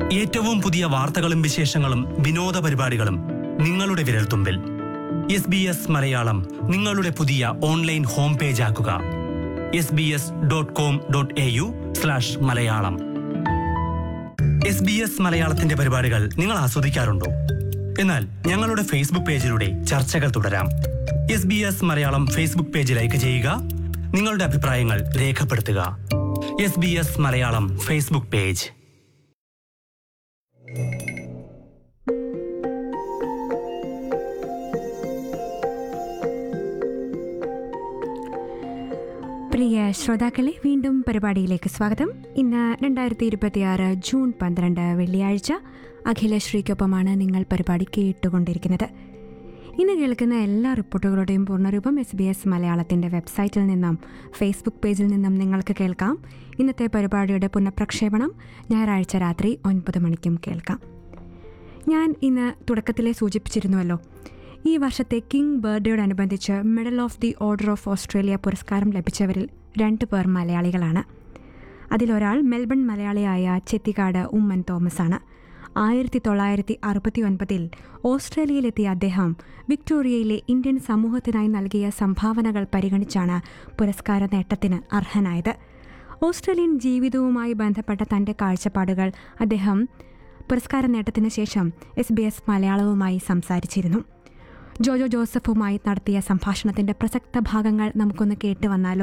ഏറ്റവും പുതിയ വാർത്തകളും വിശേഷങ്ങളും വിനോദ പരിപാടികളും നിങ്ങളുടെ വിരൽത്തുമ്പിൽ എസ് ബി എസ് മലയാളം നിങ്ങളുടെ പുതിയ ഓൺലൈൻ ഹോം പേജ് ആക്കുക S B S dot com dot A U slash Malayalam S B S മലയാളത്തിന്റെ പരിപാടികൾ നിങ്ങൾ ആസ്വദിക്കാറുണ്ടോ എന്നാൽ ഞങ്ങളുടെ ഫേസ്ബുക്ക് പേജിലൂടെ ചർച്ചകൾ തുടരാം S B S Malayalam Facebook page like ചെയ്യുക നിങ്ങളുടെ അഭിപ്രായങ്ങൾ രേഖപ്പെടുത്തുക S B S Malayalam Facebook page പ്രിയ ശ്രോതാക്കളെ വീണ്ടും പരിപാടിയിലേക്ക് സ്വാഗതം ഇന്ന് രണ്ടായിരത്തി ഇരുപത്തിയാറ് ജൂൺ പന്ത്രണ്ട് വെള്ളിയാഴ്ച അഖിലശ്രീക്കൊപ്പമാണ് നിങ്ങൾ പരിപാടി കേട്ടുകൊണ്ടിരിക്കുന്നത് ഇന്ന് കേൾക്കുന്ന എല്ലാ റിപ്പോർട്ടുകളുടെയും പൂർണ്ണരൂപം എസ് ബി എസ് മലയാളത്തിൻ്റെ വെബ്സൈറ്റിൽ നിന്നും ഫേസ്ബുക്ക് പേജിൽ നിന്നും നിങ്ങൾക്ക് കേൾക്കാം ഇന്നത്തെ പരിപാടിയുടെ പുനഃപ്രക്ഷേപണം ഞായറാഴ്ച രാത്രി ഒൻപത് മണിക്കും കേൾക്കാം ഞാൻ ഇന്ന് തുടക്കത്തിലെ സൂചിപ്പിച്ചിരുന്നുവല്ലോ ഈ വർഷത്തെ കിങ് ബർത്ത്ഡേയോടനുബന്ധിച്ച് medal of the order of Australia പുരസ്കാരം ലഭിച്ചവരിൽ രണ്ട് പേർ മലയാളികളാണ് അതിലൊരാൾ മെൽബൺ മലയാളിയായ ചെത്തിക്കാട് ഉമ്മൻ തോമസ് ആണ് ആയിരത്തി തൊള്ളായിരത്തി അറുപത്തി ഒൻപതിൽ ഓസ്ട്രേലിയയിലെത്തിയ അദ്ദേഹം വിക്ടോറിയയിലെ ഇന്ത്യൻ സമൂഹത്തിനായി നൽകിയ സംഭാവനകൾ പരിഗണിച്ചാണ് പുരസ്കാര നേട്ടത്തിന് അർഹനായത് ഓസ്ട്രേലിയൻ ജീവിതവുമായി ബന്ധപ്പെട്ട തൻ്റെ കാഴ്ചപ്പാടുകൾ അദ്ദേഹം പുരസ്കാര നേട്ടത്തിന് ശേഷം എസ് ബി എസ് മലയാളവുമായി സംസാരിച്ചിരുന്നു ജോജോ ജോസഫുമായി നടത്തിയ സംഭാഷണത്തിന്റെ പ്രസക്ത ഭാഗങ്ങൾ നമുക്കൊന്ന് കേട്ട് വന്നാലോ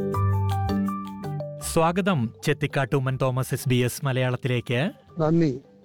സ്വാഗതം ചെത്തിക്കാട്ടുമ്മൻ തോമസ് എസ് ബി എസ് മലയാളത്തിലേക്ക് നന്ദി